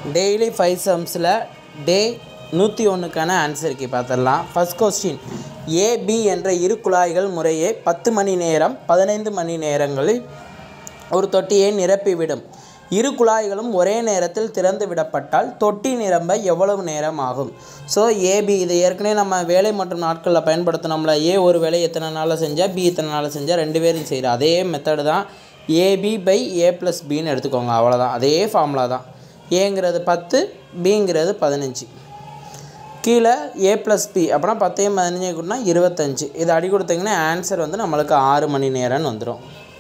daily five சம்ஸில் டே நூற்றி ஒன்றுக்கான ஆன்சருக்கு பார்த்துடலாம் first question AB என்ற இரு குழாய்கள் முறையே பத்து மணி நேரம் பதினைந்து மணி நேரங்களில் ஒரு தொட்டியை நிரப்பிவிடும் இரு குழாய்களும் ஒரே நேரத்தில் திறந்து விடப்பட்டால் தொட்டி நிரம்ப எவ்வளவு நேரம் ஆகும் ஸோ ஏபி இது ஏற்கனவே நம்ம வேலை மற்றும் நாட்களில் பயன்படுத்தினோம்ல ஏ ஒரு வேலை எத்தனை நாளில் செஞ்சால் பி எத்தனை நாளில் செஞ்சால் ரெண்டு பேரும் செய்கிறோம் அதே மெத்தடு தான் ஏபி பை ஏ ப்ளஸ் பின்னு எடுத்துக்கோங்க அவ்வளோதான் அதே ஃபார்முலா தான் ஏங்கிறது பத்து பிங்கிறது பதினஞ்சு கீழே ஏ ப்ளஸ் பி அப்படின்னா பத்தையும் பதினஞ்சு கூட்டினா இருபத்தஞ்சு இது அடி கொடுத்தீங்கன்னா ஆன்சர் வந்து நம்மளுக்கு ஆறு மணி நேரம்னு வந்துடும்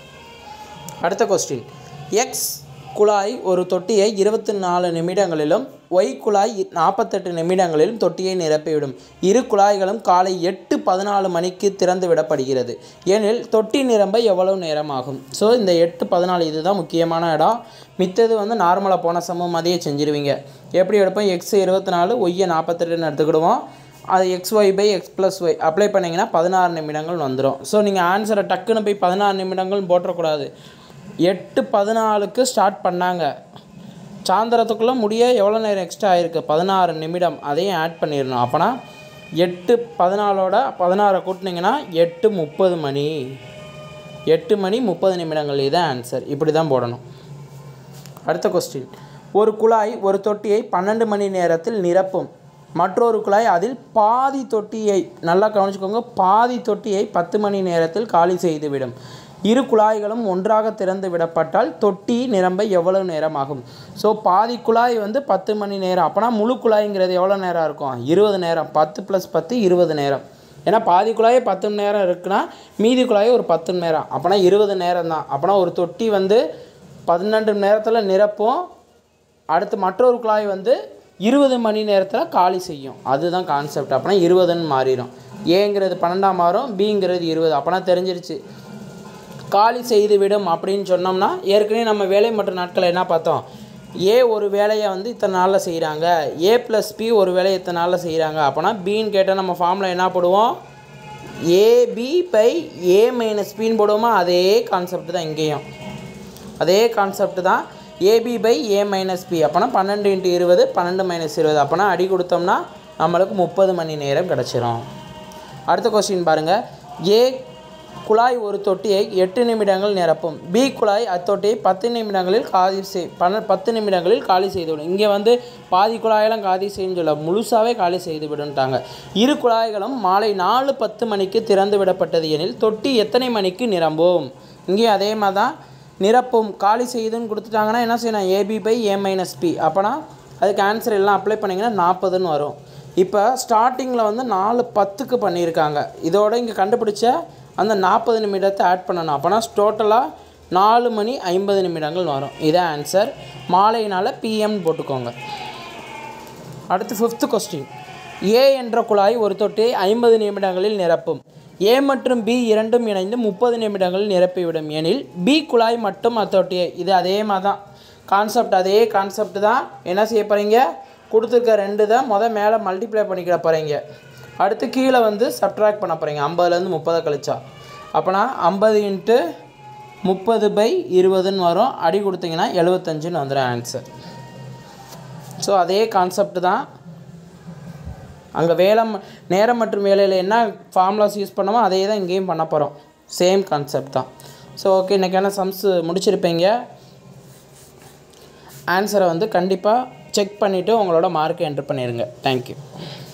அடுத்த கொஸ்டின் எக்ஸ் குழாய் ஒரு தொட்டியை இருபத்தி நாலு நிமிடங்களிலும் ஒய் குழாய் நாற்பத்தெட்டு நிமிடங்களிலும் தொட்டியை நிரப்பிவிடும் இரு குழாய்களும் காலை எட்டு பதினாலு மணிக்கு திறந்து விடப்படுகிறது ஏனில் தொட்டி நிரம்ப எவ்வளவு நேரம் ஆகும் ஸோ இந்த எட்டு பதினாலு இதுதான் முக்கியமான இடம் மித்தது வந்து நார்மலாக போன சமம் மாதிரியே செஞ்சுருவீங்க எப்படி எடுப்போம் எக்ஸ் இருபத்தி நாலு ஒய்யை நாற்பத்தெட்டுன்னு எடுத்துக்கிடுவோம் அது X Y by X plus Y apply பண்ணிங்கன்னா பதினாறு நிமிடங்கள் வந்துடும் ஸோ நீங்கள் ஆன்சரை டக்குன்னு போய் பதினாறு நிமிடங்கள் போட்டுறக்கூடாது எட்டு பதினாலுக்கு ஸ்டார்ட் பண்ணாங்க சாயந்தரத்துக்குள்ளே முடிய எவ்வளோ நேரம் எக்ஸ்ட்ரா ஆயிருக்கு பதினாறு நிமிடம் அதையும் ஆட் பண்ணிடணும் அப்போனா எட்டு பதினாலோட பதினாறை கூட்டினீங்கன்னா எட்டு முப்பது மணி எட்டு மணி முப்பது நிமிடங்கள் இதான் ஆன்சர் இப்படி தான் போடணும் அடுத்த கொஸ்டின் ஒரு குழாய் ஒரு தொட்டியை பன்னெண்டு மணி நேரத்தில் நிரப்பும் மற்றொரு குழாய் அதில் பாதி தொட்டியை நல்லா கவனிச்சுக்கோங்க பாதி தொட்டியை பத்து மணி நேரத்தில் காலி செய்துவிடும் இரு குழாய்களும் ஒன்றாக திறந்து விடப்பட்டால் தொட்டி நிரம்ப எவ்வளவு நேரம் ஆகும் ஸோ பாதி குழாய் வந்து பத்து மணி நேரம் அப்போனா முழு குழாய்ங்கிறது எவ்வளோ நேரம் இருக்கும் இருபது நேரம் பத்து ப்ளஸ் பத்து இருபது நேரம் ஏன்னா பாதி குழாயே பத்து மணி நேரம் இருக்குன்னா மீதி குழாயே ஒரு பத்து மணி நேரம் அப்போனா இருபது நேரம் தான் அப்போனா ஒரு தொட்டி வந்து பன்னெண்டு மணி நேரத்தில் நிரப்பும் அடுத்து மற்றொரு குழாய் வந்து இருபது மணி நேரத்தில் காலி செய்யும் அதுதான் கான்செப்ட் அப்போனா இருபதுன்னு மாறிடும் ஏங்கிறது பன்னெண்டாம் மாறும் பிங்கிறது இருபது அப்போனா தெரிஞ்சிருச்சு காலி செய்து விடும் அப்படின்னு சொன்னோம்னா ஏற்கனவே நம்ம வேலை மற்றும் நாட்களில் என்ன பார்த்தோம் ஏ ஒரு வேலையை வந்து இத்தனை நாளில் செய்கிறாங்க ஏ ப்ளஸ் பி ஒரு வேலையை இத்தனை நாளில் செய்கிறாங்க அப்போனா பின்னு கேட்டால் நம்ம ஃபார்மில் என்ன போடுவோம் ஏபி பை ஏ மைனஸ் பின்னு போடுவோமா அதே கான்செப்ட் தான் இங்கேயும் அதே கான்செப்ட் தான் AB by A minus B அப்போனா பன்னெண்டு இன்ட்டு இருபது பன்னெண்டு மைனஸ் இருபது அப்போனா அடி கொடுத்தோம்னா நம்மளுக்கு முப்பது மணி நேரம் கிடச்சிரும் அடுத்த கொஸ்டின் பாருங்கள் ஏ குழாய் ஒரு தொட்டியை எட்டு நிமிடங்கள் நிரப்பும் பி குழாய் அத்தொட்டியை பத்து நிமிடங்களில் காலி செய் பன்ன பத்து நிமிடங்களில் காலி செய்துவிடும் இங்கே வந்து பாதி குழாயெல்லாம் காலி செய்யும் சொல்ல முழுசாகவே காலி செய்து விடுன்ட்டாங்க இரு குழாய்களும் மாலை நாலு பத்து மணிக்கு திறந்து விடப்பட்டது எனில் தொட்டி எத்தனை மணிக்கு நிரம்பும் இங்கேயும் அதே மாதிரி தான் நிரப்பும் காலி செய்யுதுன்னு கொடுத்துட்டாங்கன்னா என்ன செய்யணும் AB by A minus B அப்போனா அதுக்கு ஆன்சர் எல்லாம் அப்ளை பண்ணிங்கன்னா நாற்பதுன்னு வரும் இப்போ ஸ்டார்டிங்கில் வந்து நாலு பத்துக்கு பண்ணியிருக்காங்க இதோட இங்கே கண்டுபிடிச்ச அந்த நாற்பது நிமிடத்தை ஆட் பண்ணணும் அப்போனா டோட்டலாக நாலு மணி ஐம்பது நிமிடங்கள் வரும் இதான் ஆன்சர் மாலையினால் பிஎம் போட்டுக்கோங்க அடுத்து ஃபிஃப்த்து கொஸ்டின் ஏ என்ற குழாய் ஒரு தொட்டியை ஐம்பது நிமிடங்களில் நிரப்பும் ஏ மற்றும் பி இரண்டும் இணைந்து முப்பது நிமிடங்களில் நிரப்பிவிடும் எனில் பி குழாய் மட்டும் அத்தொட்டியை இது அதே மாதிரி தான் கான்செப்ட் அதே கான்செப்ட் தான் என்ன செய்ய போகிறீங்க கொடுத்துருக்க ரெண்டு தான் மொதல் மேலே மல்டிப்ளை பண்ணிக்கிட போகிறீங்க அடுத்து கீழே வந்து சப்ட்ராக்ட் பண்ண போகிறீங்க ஐம்பதுலேருந்து முப்பதை கழிச்சா அப்போனா ஐம்பது இன்ட்டு முப்பது பை இருபதுன்னு வரும் அடி கொடுத்தீங்கன்னா எழுபத்தஞ்சுன்னு வந்துடும் ஆன்சர் ஸோ அதே கான்செப்ட் தான் அங்கே வேலை ம- நேரம் மற்றும் வேலையில் என்ன ஃபார்முலாஸ் யூஸ் பண்ணோமோ அதே தான் இங்கேயும் பண்ண போகிறோம் சேம் கான்செப்ட் தான் ஸோ ஓகே இன்றைக்கான சம்ஸ் முடிச்சிருப்பீங்க ஆன்சரை வந்து கண்டிப்பாக செக் பண்ணிவிட்டு உங்களோட மார்க்கை என்ட்ரு பண்ணிடுங்க தேங்க்யூ